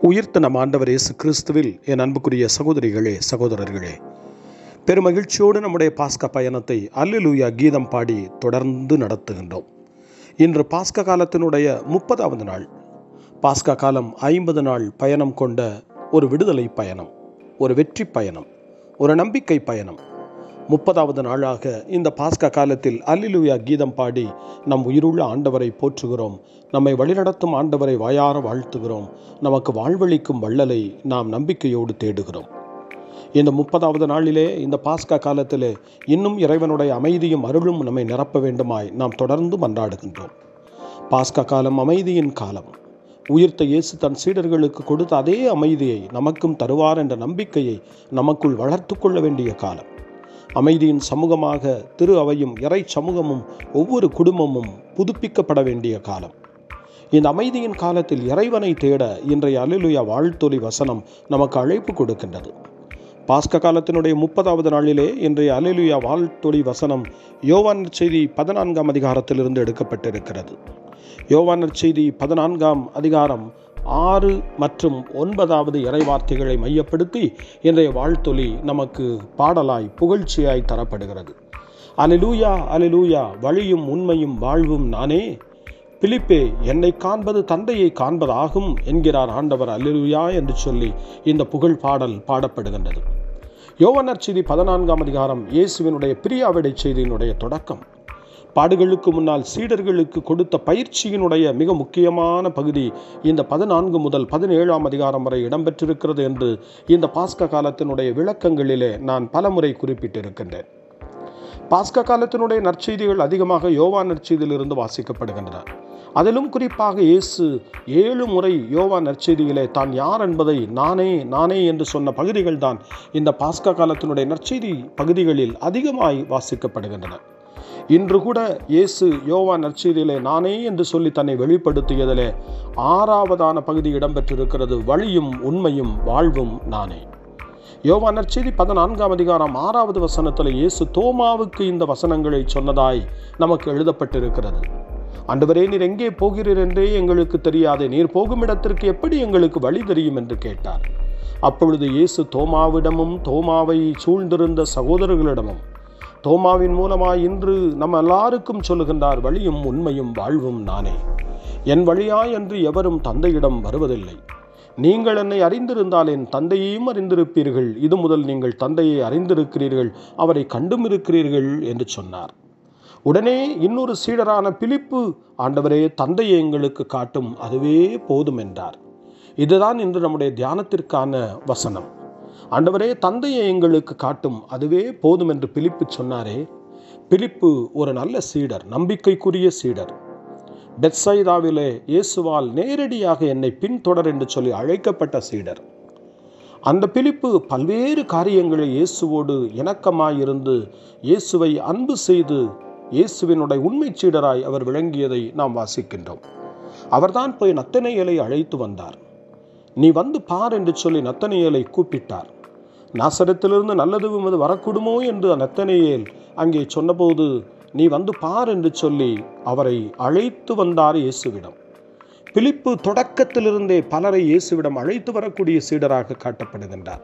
உயிர்த்த நம் ஆண்டவர் இயேசு கிறிஸ்துவில் என் அன்புக்குரிய சகோதரிகளே சகோதரர்களே பெருமகிழ்ச்சியோடு நம்முடைய பாஸ்கா பயணத்தை அல்லேலூயா கீதம் பாடி தொடர்ந்து நடத்துகின்றோம் இன்று பாஸ்கா காலத்தினுடைய முப்பதாவது நாள் பாஸ்கா காலம் ஐம்பது நாள் பயணம் கொண்ட ஒரு விடுதலை பயணம் ஒரு வெற்றி பயணம் ஒரு நம்பிக்கை பயணம் முப்பதாவது நாளாக இந்த பாஸ்கா காலத்தில் அல்லிலுயா கீதம் பாடி நம் உயிருள்ள ஆண்டவரை போற்றுகிறோம் நம்மை வழிநடத்தும் ஆண்டவரை வாயார வாழ்த்துகிறோம் நமக்கு வாழ்வளிக்கும் வள்ளலை நாம் நம்பிக்கையோடு தேடுகிறோம் இந்த முப்பதாவது நாளிலே இந்த பாஸ்கா காலத்திலே இன்னும் இறைவனுடைய அமைதியும் அருளும் நம்மை நிரப்ப வேண்டுமாய் நாம் தொடர்ந்து மன்றாடுகின்றோம் பாஸ்கா காலம் அமைதியின் காலம் உயிர்த்த இயேசு தன் சீடர்களுக்கு கொடுத்த அதே அமைதியை நமக்கும் தருவார் என்ற நம்பிக்கையை நமக்குள் வளர்த்து கொள்ள வேண்டிய காலம் அமைதியின் சமூகமாக திரு அவையும் இறை சமூகமும் ஒவ்வொரு குடும்பமும் புதுப்பிக்கப்பட வேண்டிய காலம் இந்த அமைதியின் காலத்தில் இறைவனை தேட இன்றைய அலிலுயா வாழ்த்தொலி வசனம் நமக்கு அழைப்பு கொடுக்கின்றது பாஸ்க காலத்தினுடைய முப்பதாவது நாளிலே இன்றைய அலிலுயா வாழ்த்தொலி வசனம் யோவான் செய்தி பதினான்காம் அதிகாரத்திலிருந்து எடுக்கப்பட்டிருக்கிறது யோவான் செய்தி பதினான்காம் அதிகாரம் ஆறு மற்றும் ஒன்பதாவது இறைவார்த்தைகளை மையப்படுத்தி இன்றைய வாழ்த்தொலி நமக்கு பாடலாய் புகழ்ச்சியாய் தரப்படுகிறது அலிலூயா அலிலூயா வழியும் உண்மையும் வாழ்வும் நானே பிலிப்பே என்னை காண்பது தந்தையை காண்பதாகும் என்கிறார் ஆண்டவர் அல்லிலுயா என்று சொல்லி இந்த புகழ் பாடல் பாடப்படுகின்றது யோவனர் செய்தி பதினான்காம் அதிகாரம் இயேசுவினுடைய பிரியாவிடை செய்தியினுடைய தொடக்கம் பாடுகளுக்கு முன்னால் சீடர்களுக்கு கொடுத்த பயிற்சியினுடைய மிக முக்கியமான பகுதி இந்த பதினான்கு முதல் பதினேழாம் அதிகாரம் வரை இடம்பெற்றிருக்கிறது என்று இந்த பாஸ்க காலத்தினுடைய விளக்கங்களிலே நான் பலமுறை குறிப்பிட்டிருக்கின்றேன் பாஸ்க காலத்தினுடைய நற்செய்திகள் அதிகமாக யோவா நற்செய்தியிலிருந்து வாசிக்கப்படுகின்றன அதிலும் குறிப்பாக இயேசு ஏழு முறை யோவா நற்செய்தியிலே தான் யார் என்பதை நானே நானே என்று சொன்ன பகுதிகள் தான் இந்த பாஸ்கா காலத்தினுடைய நற்செய்தி பகுதிகளில் அதிகமாய் வாசிக்கப்படுகின்றன இன்று கூட இயேசு யோவா நற்செய்தியிலே நானே என்று சொல்லி தன்னை வெளிப்படுத்தியதிலே ஆறாவதான பகுதி இடம்பெற்றிருக்கிறது வழியும் உண்மையும் வாழ்வும் நானே யோவா நற்செய்தி பதினான்காம் அதிகாரம் ஆறாவது வசனத்தில் இயேசு தோமாவுக்கு இந்த வசனங்களை சொன்னதாய் நமக்கு எழுதப்பட்டிருக்கிறது ஆண்டவரே நீர் எங்கே போகிறீர் என்றே எங்களுக்கு தெரியாது நீர் போகும் இடத்திற்கு எப்படி எங்களுக்கு வழி தெரியும் என்று கேட்டார் அப்பொழுது இயேசு தோமாவிடமும் தோமாவை சூழ்ந்திருந்த சகோதரர்களிடமும் தோமாவின் மூலமாய் இன்று நம்ம எல்லாருக்கும் சொல்லுகின்றார் வழியும் உண்மையும் வாழ்வும் நானே என் வழியாய் என்று எவரும் தந்தையிடம் வருவதில்லை நீங்கள் என்னை அறிந்திருந்தால் என் தந்தையையும் அறிந்திருப்பீர்கள் இது முதல் நீங்கள் தந்தையை அறிந்திருக்கிறீர்கள் அவரை கண்டும் இருக்கிறீர்கள் என்று சொன்னார் உடனே இன்னொரு சீடரான பிலிப்பு ஆண்டவரே தந்தையை எங்களுக்கு காட்டும் அதுவே போதும் என்றார் இதுதான் இன்று நம்முடைய தியானத்திற்கான வசனம் ஆண்டவரே தந்தையை எங்களுக்கு காட்டும் அதுவே போதும் என்று பிலிப்பு சொன்னாரே பிலிப்பு ஒரு நல்ல சீடர் நம்பிக்கைக்குரிய சீடர் பெத்சைதாவிலே இயேசுவால் நேரடியாக என்னை பின்தொடர் என்று சொல்லி அழைக்கப்பட்ட சீடர் அந்த பிலிப்பு பல்வேறு காரியங்களை இயேசுவோடு இணக்கமாயிருந்து இயேசுவை அன்பு செய்து இயேசுவினுடைய உண்மை சீடராய் அவர் விளங்கியதை நாம் வாசிக்கின்றோம் அவர்தான் போய் நத்தனையலை அழைத்து வந்தார் நீ வந்து பார் என்று சொல்லி நத்தனையலை கூப்பிட்டார் நாசரத்திலிருந்து நல்லது அது வரக்கூடுமோ என்று நத்தனையேல் அங்கே சொன்னபோது நீ வந்து பார் என்று சொல்லி அவரை அழைத்து வந்தார் இயேசுவிடம் பிலிப்பு தொடக்கத்திலிருந்தே பலரை இயேசுவிடம் அழைத்து வரக்கூடிய சீடராக காட்டப்படுகின்றார்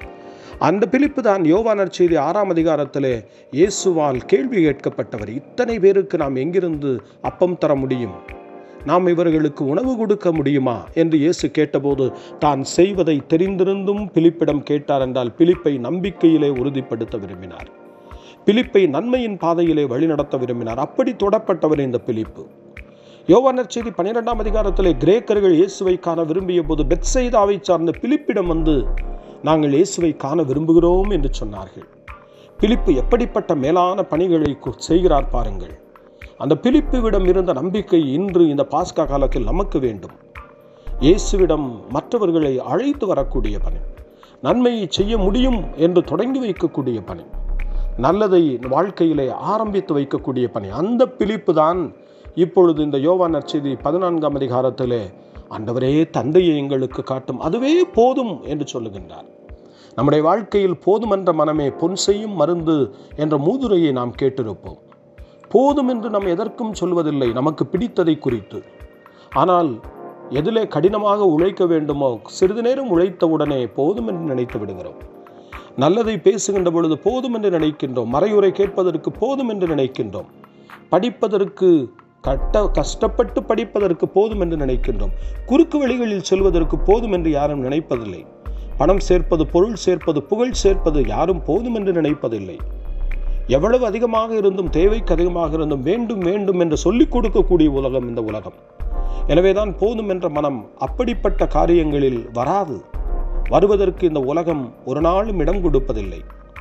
அந்த பிலிப்பு தான் யோவானர் செய்தி ஆறாம் அதிகாரத்திலே இயேசுவால் கேள்வி கேட்கப்பட்டவர் இத்தனை பேருக்கு நாம் எங்கிருந்து அப்பம் தர முடியும் நாம் இவர்களுக்கு உணவு கொடுக்க முடியுமா என்று இயேசு கேட்டபோது தான் செய்வதை தெரிந்திருந்தும் பிலிப்பிடம் கேட்டார் என்றால் பிலிப்பை நம்பிக்கையிலே உறுதிப்படுத்த விரும்பினார் பிலிப்பை நன்மையின் பாதையிலே வழிநடத்த விரும்பினார் அப்படி தொடப்பட்டவர் இந்த பிலிப்பு யோவானர் செய்தி பன்னிரெண்டாம் அதிகாரத்திலே கிரேக்கர்கள் இயேசுவை காண விரும்பிய போது பெத்சைதாவை சார்ந்த பிலிப்பிடம் வந்து நாங்கள் இயேசுவை காண விரும்புகிறோம் என்று சொன்னார்கள் பிலிப்பு எப்படிப்பட்ட மேலான பணிகளை செய்கிறார் பாருங்கள் அந்த பிலிப்புவிடம் இருந்த நம்பிக்கை இன்று இந்த பாஸ்கா காலத்தில் நமக்கு வேண்டும் இயேசுவிடம் மற்றவர்களை அழைத்து வரக்கூடிய பணி நன்மையை செய்ய முடியும் என்று தொடங்கி வைக்கக்கூடிய பணி நல்லதை வாழ்க்கையிலே ஆரம்பித்து வைக்கக்கூடிய பணி அந்த பிலிப்பு தான் இப்பொழுது இந்த யோவான் நற்செய்தி பதினான்காம் அதிகாரத்திலே ஆண்டவரே தந்தையை எங்களுக்கு காட்டும் அதுவே போதும் என்று சொல்லுகின்றார் நம்முடைய வாழ்க்கையில் போதுமென்ற மனமே பொன் செய்யும் மருந்து என்ற மூதுரையை நாம் கேட்டிருப்போம் போதும் என்று நாம் எதற்கும் சொல்வதில்லை நமக்கு பிடித்ததை குறித்து ஆனால் எதிலே கடினமாக உழைக்க வேண்டுமோ சிறிது நேரம் உழைத்தவுடனே போதும் என்று நினைத்து விடுகிறோம் நல்லதை பேசுகின்ற பொழுது போதும் என்று நினைக்கின்றோம் மறையுரை கேட்பதற்கு போதும் என்று நினைக்கின்றோம் படிப்பதற்கு கட்ட கஷ்டப்பட்டு படிப்பதற்கு போதும் என்று நினைக்கின்றோம் குறுக்கு வழிகளில் செல்வதற்கு போதும் என்று யாரும் நினைப்பதில்லை பணம் சேர்ப்பது பொருள் சேர்ப்பது புகழ் சேர்ப்பது யாரும் போதும் என்று நினைப்பதில்லை எவ்வளவு அதிகமாக இருந்தும் தேவைக்கு அதிகமாக இருந்தும் வேண்டும் வேண்டும் என்று சொல்லிக் கொடுக்கக்கூடிய உலகம் இந்த உலகம் எனவேதான் போதும் என்ற மனம் அப்படிப்பட்ட காரியங்களில் வராது வருவதற்கு இந்த உலகம் ஒரு நாளும் இடம் கொடுப்பதில்லை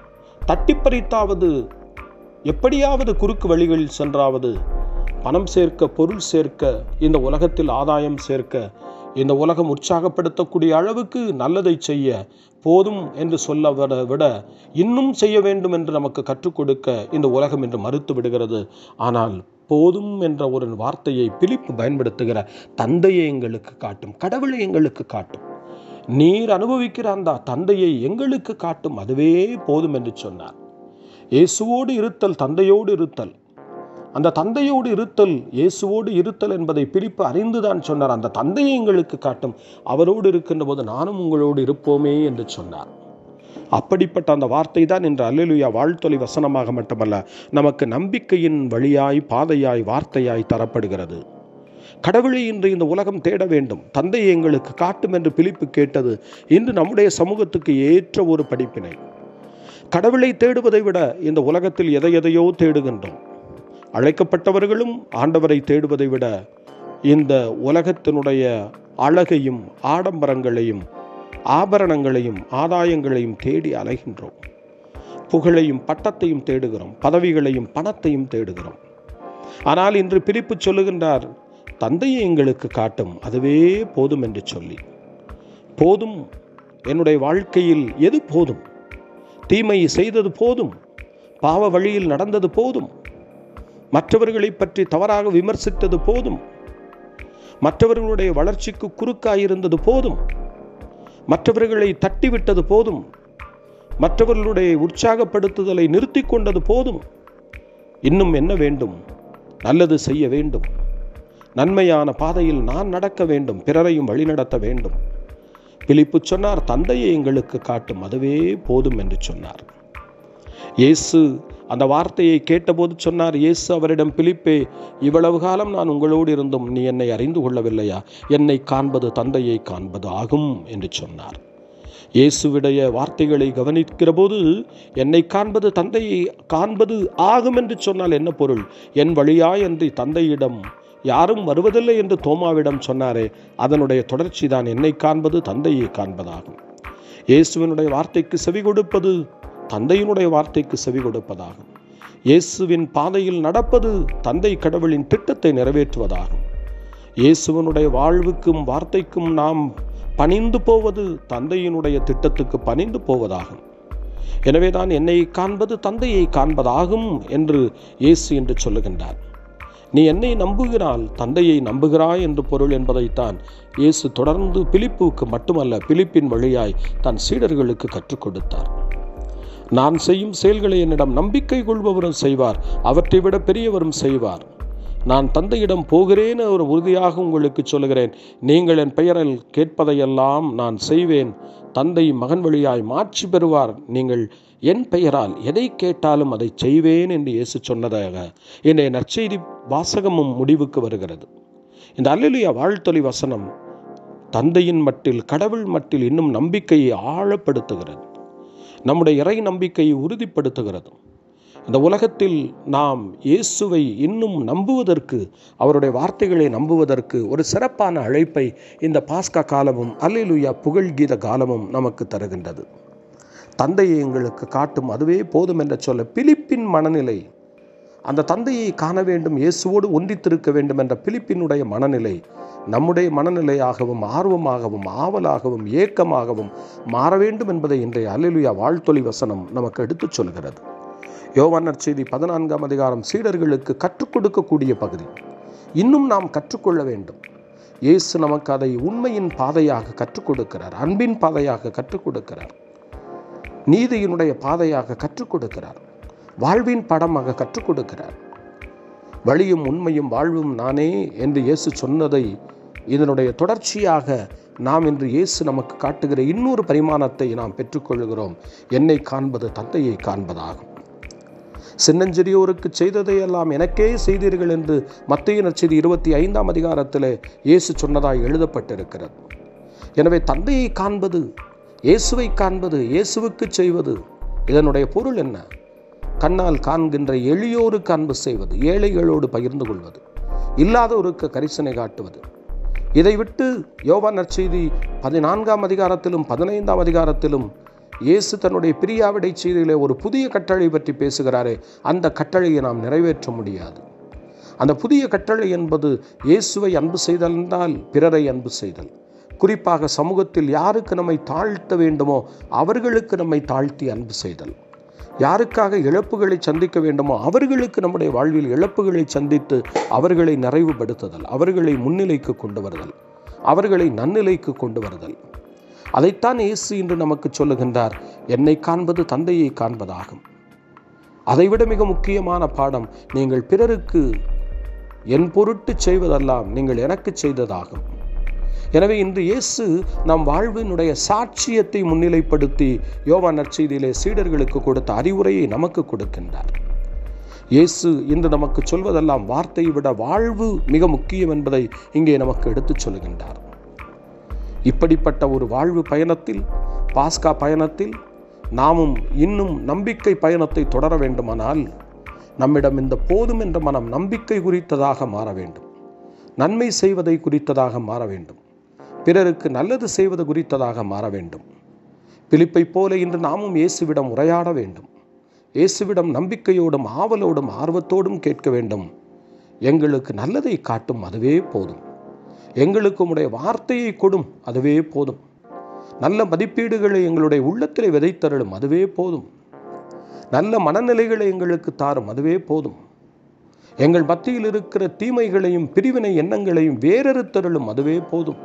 தட்டிப்பறித்தாவது எப்படியாவது குறுக்கு வழிகளில் சென்றாவது பணம் சேர்க்க பொருள் சேர்க்க இந்த உலகத்தில் ஆதாயம் சேர்க்க இந்த உலகம் உற்சாகப்படுத்தக்கூடிய அளவுக்கு நல்லதை செய்ய போதும் என்று சொல்ல விட விட இன்னும் செய்ய வேண்டும் என்று நமக்கு கற்றுக் கொடுக்க இந்த உலகம் என்று மறுத்து விடுகிறது ஆனால் போதும் என்ற ஒரு வார்த்தையை பிலிப்பு பயன்படுத்துகிற தந்தையை எங்களுக்கு காட்டும் கடவுளை எங்களுக்கு காட்டும் நீர் அனுபவிக்கிற அந்த தந்தையை எங்களுக்கு காட்டும் அதுவே போதும் என்று சொன்னார் இயேசுவோடு இருத்தல் தந்தையோடு இருத்தல் அந்த தந்தையோடு இருத்தல் இயேசுவோடு இருத்தல் என்பதை பிரிப்பு அறிந்துதான் சொன்னார் அந்த தந்தையை எங்களுக்கு காட்டும் அவரோடு இருக்கின்ற போது நானும் உங்களோடு இருப்போமே என்று சொன்னார் அப்படிப்பட்ட அந்த வார்த்தை தான் இன்று அல்லேலுயா வாழ்த்தொலி வசனமாக மட்டுமல்ல நமக்கு நம்பிக்கையின் வழியாய் பாதையாய் வார்த்தையாய் தரப்படுகிறது கடவுளை இன்று இந்த உலகம் தேட வேண்டும் தந்தையை எங்களுக்கு காட்டும் என்று பிலிப்பு கேட்டது இன்று நம்முடைய சமூகத்துக்கு ஏற்ற ஒரு படிப்பினை கடவுளை தேடுவதை விட இந்த உலகத்தில் எதை எதையோ தேடுகின்றோம் அழைக்கப்பட்டவர்களும் ஆண்டவரை தேடுவதை விட இந்த உலகத்தினுடைய அழகையும் ஆடம்பரங்களையும் ஆபரணங்களையும் ஆதாயங்களையும் தேடி அலைகின்றோம் புகழையும் பட்டத்தையும் தேடுகிறோம் பதவிகளையும் பணத்தையும் தேடுகிறோம் ஆனால் இன்று பிரிப்பு சொல்லுகின்றார் தந்தையை எங்களுக்கு காட்டும் அதுவே போதும் என்று சொல்லி போதும் என்னுடைய வாழ்க்கையில் எது போதும் தீமை செய்தது போதும் பாவ வழியில் நடந்தது போதும் மற்றவர்களை பற்றி தவறாக விமர்சித்தது போதும் மற்றவர்களுடைய வளர்ச்சிக்கு குறுக்காயிருந்தது போதும் மற்றவர்களை தட்டிவிட்டது போதும் மற்றவர்களுடைய உற்சாகப்படுத்துதலை நிறுத்தி கொண்டது போதும் இன்னும் என்ன வேண்டும் நல்லது செய்ய வேண்டும் நன்மையான பாதையில் நான் நடக்க வேண்டும் பிறரையும் வழிநடத்த வேண்டும் பிலிப்பு சொன்னார் தந்தையை எங்களுக்கு காட்டும் அதுவே போதும் என்று சொன்னார் இயேசு அந்த வார்த்தையை கேட்டபோது சொன்னார் இயேசு அவரிடம் பிலிப்பே இவ்வளவு காலம் நான் உங்களோடு இருந்தும் நீ என்னை அறிந்து கொள்ளவில்லையா என்னை காண்பது தந்தையை காண்பது ஆகும் என்று சொன்னார் இயேசுவிடைய வார்த்தைகளை கவனிக்கிற போது என்னை காண்பது தந்தையை காண்பது ஆகும் என்று சொன்னால் என்ன பொருள் என் வழியாய் என்று தந்தையிடம் யாரும் வருவதில்லை என்று தோமாவிடம் சொன்னாரே அதனுடைய தொடர்ச்சி தான் என்னை காண்பது தந்தையை காண்பதாகும் இயேசுவினுடைய வார்த்தைக்கு செவி கொடுப்பது தந்தையினுடைய வார்த்தைக்கு செவி கொடுப்பதாகும் இயேசுவின் பாதையில் நடப்பது தந்தை கடவுளின் திட்டத்தை நிறைவேற்றுவதாகும் இயேசுவனுடைய வாழ்வுக்கும் வார்த்தைக்கும் நாம் பணிந்து போவது தந்தையினுடைய திட்டத்துக்கு பணிந்து போவதாகும் எனவேதான் என்னை காண்பது தந்தையை காண்பதாகும் என்று இயேசு என்று சொல்லுகின்றார் நீ என்னை நம்புகிறால் தந்தையை நம்புகிறாய் என்று பொருள் என்பதைத்தான் இயேசு தொடர்ந்து பிலிப்புக்கு மட்டுமல்ல பிலிப்பின் வழியாய் தன் சீடர்களுக்கு கற்றுக் கொடுத்தார் நான் செய்யும் செயல்களை என்னிடம் நம்பிக்கை கொள்பவரும் செய்வார் அவற்றை விட பெரியவரும் செய்வார் நான் தந்தையிடம் போகிறேன் ஒரு உறுதியாக உங்களுக்கு சொல்லுகிறேன் நீங்கள் என் பெயரில் கேட்பதையெல்லாம் நான் செய்வேன் தந்தை மகன் வழியாய் மாட்சி பெறுவார் நீங்கள் என் பெயரால் எதை கேட்டாலும் அதை செய்வேன் என்று இயேசு சொன்னதாக இன்றைய நற்செய்தி வாசகமும் முடிவுக்கு வருகிறது இந்த அல்லலுயா வாழ்த்தொலி வசனம் தந்தையின் மட்டில் கடவுள் மட்டில் இன்னும் நம்பிக்கையை ஆழப்படுத்துகிறது நம்முடைய இறை நம்பிக்கையை உறுதிப்படுத்துகிறது இந்த உலகத்தில் நாம் இயேசுவை இன்னும் நம்புவதற்கு அவருடைய வார்த்தைகளை நம்புவதற்கு ஒரு சிறப்பான அழைப்பை இந்த பாஸ்கா காலமும் அல்லேலுயா புகழ்கீத காலமும் நமக்கு தருகின்றது தந்தையை எங்களுக்கு காட்டும் அதுவே போதும் என்ற சொல்ல பிலிப்பின் மனநிலை அந்த தந்தையை காண வேண்டும் இயேசுவோடு ஒன்றித்திருக்க வேண்டும் என்ற பிலிப்பினுடைய மனநிலை நம்முடைய மனநிலையாகவும் ஆர்வமாகவும் ஆவலாகவும் ஏக்கமாகவும் மாற வேண்டும் என்பதை இன்றைய அல்லேலுயா வாழ்த்தொலி வசனம் நமக்கு எடுத்துச் சொல்கிறது யோவான் நற்செய்தி பதினான்காம் அதிகாரம் சீடர்களுக்கு கற்றுக் கொடுக்கக்கூடிய பகுதி இன்னும் நாம் கற்றுக்கொள்ள வேண்டும் இயேசு நமக்கு அதை உண்மையின் பாதையாக கற்றுக் கொடுக்கிறார் அன்பின் பாதையாக கற்றுக் கொடுக்கிறார் நீதியினுடைய பாதையாக கற்றுக் கொடுக்கிறார் வாழ்வின் படமாக கற்றுக் கொடுக்கிறார் வழியும் உண்மையும் வாழ்வும் நானே என்று இயேசு சொன்னதை இதனுடைய தொடர்ச்சியாக நாம் இன்று இயேசு நமக்கு காட்டுகிற இன்னொரு பரிமாணத்தை நாம் பெற்றுக்கொள்கிறோம் என்னை காண்பது தந்தையை காண்பதாகும் சின்னஞ்சிறியோருக்கு செய்ததையெல்லாம் எனக்கே செய்தீர்கள் என்று மத்திய நற்செய்தி இருபத்தி ஐந்தாம் அதிகாரத்தில் இயேசு சொன்னதாய் எழுதப்பட்டிருக்கிறது எனவே தந்தையை காண்பது இயேசுவை காண்பது இயேசுவுக்கு செய்வது இதனுடைய பொருள் என்ன கண்ணால் காண்கின்ற எளியோருக்கு அன்பு செய்வது ஏழைகளோடு பகிர்ந்து கொள்வது இல்லாதோருக்கு கரிசனை காட்டுவது இதை விட்டு யோவான் நற்செய்தி பதினான்காம் அதிகாரத்திலும் பதினைந்தாம் அதிகாரத்திலும் இயேசு தன்னுடைய பிரியாவிடை செய்தியிலே ஒரு புதிய கட்டளை பற்றி பேசுகிறாரே அந்த கட்டளையை நாம் நிறைவேற்ற முடியாது அந்த புதிய கட்டளை என்பது இயேசுவை அன்பு செய்தல் என்றால் பிறரை அன்பு செய்தல் குறிப்பாக சமூகத்தில் யாருக்கு நம்மை தாழ்த்த வேண்டுமோ அவர்களுக்கு நம்மை தாழ்த்தி அன்பு செய்தல் யாருக்காக இழப்புகளை சந்திக்க வேண்டுமோ அவர்களுக்கு நம்முடைய வாழ்வில் இழப்புகளை சந்தித்து அவர்களை நிறைவுபடுத்துதல் அவர்களை முன்னிலைக்கு கொண்டு வருதல் அவர்களை நன்னிலைக்கு கொண்டு வருதல் அதைத்தான் இயேசு இன்று நமக்கு சொல்லுகின்றார் என்னை காண்பது தந்தையை காண்பதாகும் அதைவிட மிக முக்கியமான பாடம் நீங்கள் பிறருக்கு என் பொருட்டு செய்வதெல்லாம் நீங்கள் எனக்கு செய்ததாகும் எனவே இன்று இயேசு நம் வாழ்வினுடைய சாட்சியத்தை முன்னிலைப்படுத்தி யோவான் நற்செய்தியிலே சீடர்களுக்கு கொடுத்த அறிவுரையை நமக்கு கொடுக்கின்றார் இயேசு இன்று நமக்கு சொல்வதெல்லாம் வார்த்தையை விட வாழ்வு மிக முக்கியம் என்பதை இங்கே நமக்கு எடுத்துச் சொல்லுகின்றார் இப்படிப்பட்ட ஒரு வாழ்வு பயணத்தில் பாஸ்கா பயணத்தில் நாமும் இன்னும் நம்பிக்கை பயணத்தை தொடர வேண்டுமானால் நம்மிடம் இந்த போதும் என்ற மனம் நம்பிக்கை குறித்ததாக மாற வேண்டும் நன்மை செய்வதை குறித்ததாக மாற வேண்டும் பிறருக்கு நல்லது செய்வது குறித்ததாக மாற வேண்டும் பிலிப்பை போல இன்று நாமும் இயேசுவிடம் உரையாட வேண்டும் இயேசுவிடம் நம்பிக்கையோடும் ஆவலோடும் ஆர்வத்தோடும் கேட்க வேண்டும் எங்களுக்கு நல்லதை காட்டும் அதுவே போதும் எங்களுக்கு உடைய வார்த்தையை கொடும் அதுவே போதும் நல்ல மதிப்பீடுகளை எங்களுடைய உள்ளத்திலே விதைத்தருளும் அதுவே போதும் நல்ல மனநிலைகளை எங்களுக்கு தாரும் அதுவே போதும் எங்கள் மத்தியில் இருக்கிற தீமைகளையும் பிரிவினை எண்ணங்களையும் வேறறுத்தருளும் அதுவே போதும்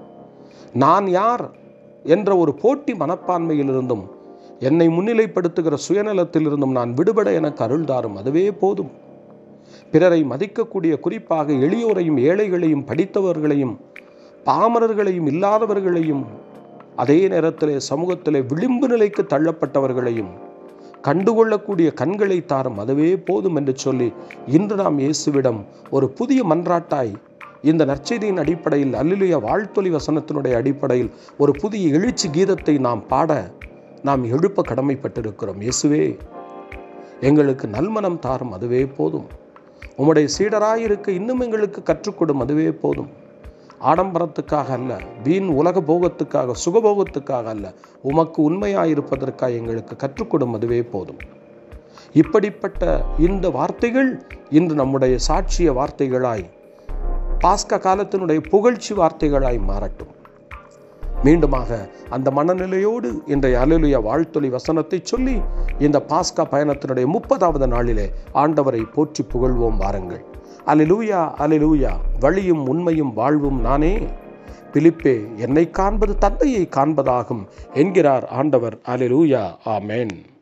நான் யார் என்ற ஒரு போட்டி மனப்பான்மையிலிருந்தும் என்னை முன்னிலைப்படுத்துகிற சுயநலத்திலிருந்தும் நான் விடுபட எனக்கு அருள்தாரும் அதுவே போதும் பிறரை மதிக்கக்கூடிய குறிப்பாக எளியோரையும் ஏழைகளையும் படித்தவர்களையும் பாமரர்களையும் இல்லாதவர்களையும் அதே நேரத்திலே சமூகத்திலே விளிம்பு நிலைக்கு தள்ளப்பட்டவர்களையும் கண்டுகொள்ளக்கூடிய கண்களை தாரும் அதுவே போதும் என்று சொல்லி இன்று நாம் இயேசுவிடம் ஒரு புதிய மன்றாட்டாய் இந்த நற்செய்தியின் அடிப்படையில் அல்லிலுய வாழ்த்தொலி வசனத்தினுடைய அடிப்படையில் ஒரு புதிய எழுச்சி கீதத்தை நாம் பாட நாம் எழுப்ப கடமைப்பட்டிருக்கிறோம் இயேசுவே எங்களுக்கு நல்மனம் தாரும் அதுவே போதும் உம்முடைய சீடராயிருக்க இன்னும் எங்களுக்கு கற்றுக்கொடும் அதுவே போதும் ஆடம்பரத்துக்காக அல்ல வீண் உலக போகத்துக்காக சுகபோகத்துக்காக அல்ல உமக்கு உண்மையாயிருப்பதற்காக எங்களுக்கு கற்றுக்கொடும் அதுவே போதும் இப்படிப்பட்ட இந்த வார்த்தைகள் இன்று நம்முடைய சாட்சிய வார்த்தைகளாய் பாஸ்க காலத்தினுடைய புகழ்ச்சி வார்த்தைகளாய் மாறட்டும் மீண்டுமாக அந்த மனநிலையோடு இன்றைய அலுலிய வாழ்த்தொலி வசனத்தை சொல்லி இந்த பாஸ்கா பயணத்தினுடைய முப்பதாவது நாளிலே ஆண்டவரை போற்றி புகழ்வோம் வாருங்கள் அலிலூயா அலிலூயா வழியும் உண்மையும் வாழ்வும் நானே பிலிப்பே என்னை காண்பது தந்தையை காண்பதாகும் என்கிறார் ஆண்டவர் அலிலூயா ஆமேன்